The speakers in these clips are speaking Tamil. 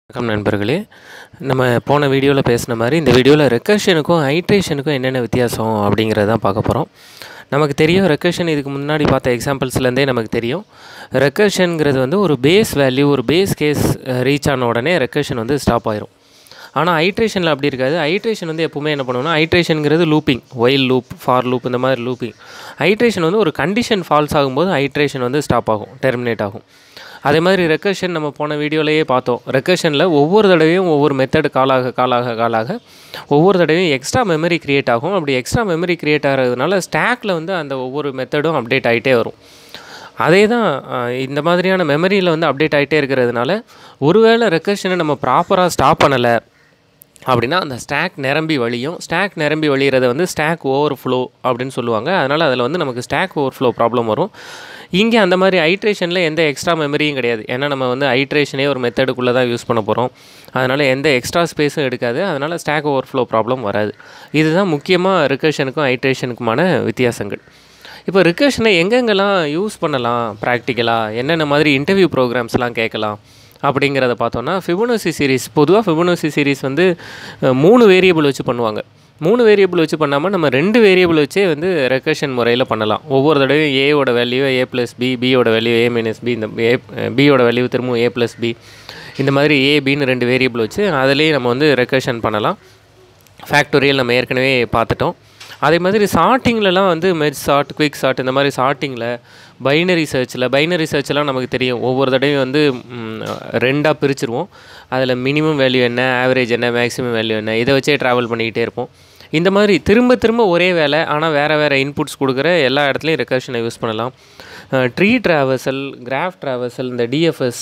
வணக்கம் நண்பர்களே நம்ம போன வீடியோவில் பேசின மாதிரி இந்த வீடியோவில் ரெக்கர்ஷனுக்கும் ஹைட்ரேஷனுக்கும் என்னென்ன வித்தியாசம் அப்படிங்கிறத தான் பார்க்க போகிறோம் நமக்கு தெரியும் ரெக்கர்ஷன் இதுக்கு முன்னாடி பார்த்த எக்ஸாம்பிள்ஸ்லேருந்தே நமக்கு தெரியும் ரெக்கர்ஷனுங்கிறது வந்து ஒரு பேஸ் வேல்யூ ஒரு பேஸ் கேஸ் ரீச் ஆன உடனே ரெக்கர்ஷன் வந்து ஸ்டாப் ஆயிரும் ஆனால் ஹைட்ரேஷனில் அப்படி இருக்காது ஹைட்ரேஷன் வந்து எப்பவுமே என்ன பண்ணுவோம்னா ஹைட்ரேஷனுங்கிறது looping while loop for loop இந்த மாதிரி லூப்பிங் ஹைட்ரேஷன் வந்து ஒரு கண்டிஷன் ஃபால்ஸ் ஆகும்போது ஹைட்ரேஷன் வந்து ஸ்டாப் ஆகும் டெர்மினேட் ஆகும் அதே மாதிரி ரெக்கர்ஷன் நம்ம போன வீடியோலேயே பார்த்தோம் ரெக்கர்ஷனில் ஒவ்வொரு தடவையும் ஒவ்வொரு மெத்தட் காலாக காலாக காலாக ஒவ்வொரு தடவையும் எக்ஸ்ட்ரா மெமரி க்ரியேட் ஆகும் அப்படி எக்ஸ்ட்ரா மெமரி க்ரியேட் ஆகிறதுனால ஸ்டாக்கில் வந்து அந்த ஒவ்வொரு மெத்தடும் அப்டேட் ஆகிட்டே வரும் அதே தான் அஹ், இந்த மாதிரியான மெமரியில் வந்து அப்டேட் ஆகிட்டே இருக்கிறதுனால ஒருவேளை ரெக்கர்ஷனை நம்ம ப்ராப்பராக ஸ்டாப் பண்ணலை அப்படின்னா அந்த ஸ்டாக் நிரம்பி வழியும் ஸ்டாக் நிரம்பி வழிகிறத வந்து ஸ்டாக் ஓவர் ஃப்ளோ அப்படின்னு சொல்லுவாங்க அதனால் அதில் வந்து நமக்கு ஸ்டாக் ஓவர் ஃப்ளோ ப்ராப்ளம் வரும் இங்கே அந்த மாதிரி ஹைட்ரேஷனில் எந்த எக்ஸ்ட்ரா மெமரியும் கிடையாது ஏன்னா நம்ம வந்து ஹைட்ரேஷனே ஒரு மெத்தடுக்குள்ளே தான் யூஸ் பண்ண போகிறோம் அதனால் எந்த எக்ஸ்ட்ரா ஸ்பேஸும் எடுக்காது அதனால் ஸ்டாக் ஓவர் ஃப்ளோ ப்ராப்ளம் வராது இதுதான் முக்கியமாக ரிகர்ஷனுக்கும் ஹைட்ரேஷனுக்குமான வித்தியாசங்கள் இப்போ ரிகர்ஷனை எங்கெங்கெல்லாம் யூஸ் பண்ணலாம் ப்ராக்டிக்கலாக என்னென்ன மாதிரி இன்டர்வியூ ப்ரோக்ராம்ஸ்லாம் கேட்கலாம் அப்படிங்கிறத பார்த்தோன்னா ஃபிபோனசி சீரிஸ் பொதுவாக ஃபிபோனசி சீரிஸ் வந்து அஹ், மூணு வேரியபிள் வச்சு பண்ணுவாங்க மூணு வேரியபிள் வச்சு பண்ணாமல் நம்ம ரெண்டு வேரியபிள் வச்சே வந்து ரெக்கர்ஷன் முறையில் பண்ணலாம் ஒவ்வொரு தடவையும் ஏவோட வேல்யூ ஏ ப்ளஸ் பி பியோட வேல்யூ ஏ மைனஸ் பி இந்த ஏ பியோட வேல்யூ திரும்பவும் ஏ ப்ளஸ் பி இந்த மாதிரி ஏ பின்னு ரெண்டு வேரியபிள் வச்சு அதிலேயே நம்ம வந்து ரெக்கர்ஷன் பண்ணலாம் ஃபேக்டோரியல் நம்ம ஏற்கனவே பார்த்துட்டோம் அதே மாதிரி சார்ட்டிங்லலாம் வந்து மெர்ஜ் சார்ட் குயிக் சார்ட் இந்த மாதிரி சார்ட்டிங்கில் பைனரி சர்ச்சில் பைனரி சர்ச்லாம் நமக்கு தெரியும் ஒவ்வொரு தடவையும் வந்து ரெண்டாக பிரிச்சிருவோம் அதில் மினிமம் வேல்யூ என்ன ஆவரேஜ் என்ன மேக்ஸிமம் வேல்யூ என்ன இதை வச்சே ட்ராவல் பண்ணிக்கிட்டே இருப்போம் இந்த மாதிரி திரும்ப திரும்ப ஒரே வேலை ஆனால் வேறு வேறு இன்புட்ஸ் கொடுக்குற எல்லா இடத்துலையும் ரெக்கர்ஷனை யூஸ் பண்ணலாம் ட்ரீ ட்ராவர்சல் கிராஃப் ட்ராவர்சல் இந்த DFS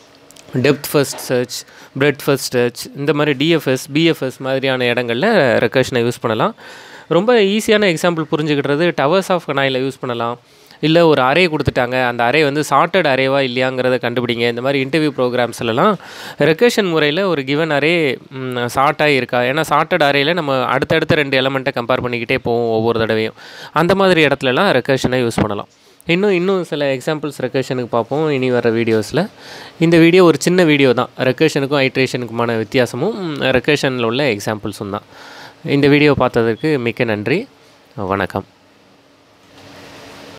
depth first search breadth first search இந்த மாதிரி டிஎஃப்எஸ் பிஎஃப்எஸ் மாதிரியான இடங்களில் ரெக்கர்ஷனை யூஸ் பண்ணலாம் ரொம்ப ஈஸியான எக்ஸாம்பிள் புரிஞ்சுக்கிட்டது டவர்ஸ் ஆஃப் கனாயில் யூஸ் பண்ணலாம் இல்லை ஒரு அரே கொடுத்துட்டாங்க அந்த அரே வந்து சார்ட்டட் அரேவா இல்லையாங்கிறத கண்டுபிடிங்க இந்த மாதிரி இன்டர்வியூ ப்ரோக்ராம்ஸ்லலாம் ரெக்கர்ஷன் முறையில் ஒரு கிவன் அரே ஷார்ட்டாக இருக்கா ஏன்னா சார்ட்டட் அரேயில் நம்ம அடுத்தடுத்த ரெண்டு எலமெண்ட்டை கம்பேர் பண்ணிக்கிட்டே போவோம் ஒவ்வொரு தடவையும் அந்த மாதிரி இடத்துலலாம் ரெக்கர்ஷனை யூஸ் பண்ணலாம் இன்னும் இன்னும் சில எக்ஸாம்பிள்ஸ் ரெக்கர்ஷனுக்கு பார்ப்போம் இனி வர வீடியோஸில் இந்த வீடியோ ஒரு சின்ன வீடியோ தான் ரெக்கர்ஷனுக்கும் ஹைட்ரேஷனுக்குமான வித்தியாசமும் ரெக்கர்ஷனில் உள்ள எக்ஸாம்பிள்ஸும் தான் இந்த வீடியோ பார்த்ததற்கு மிக்க நன்றி வணக்கம்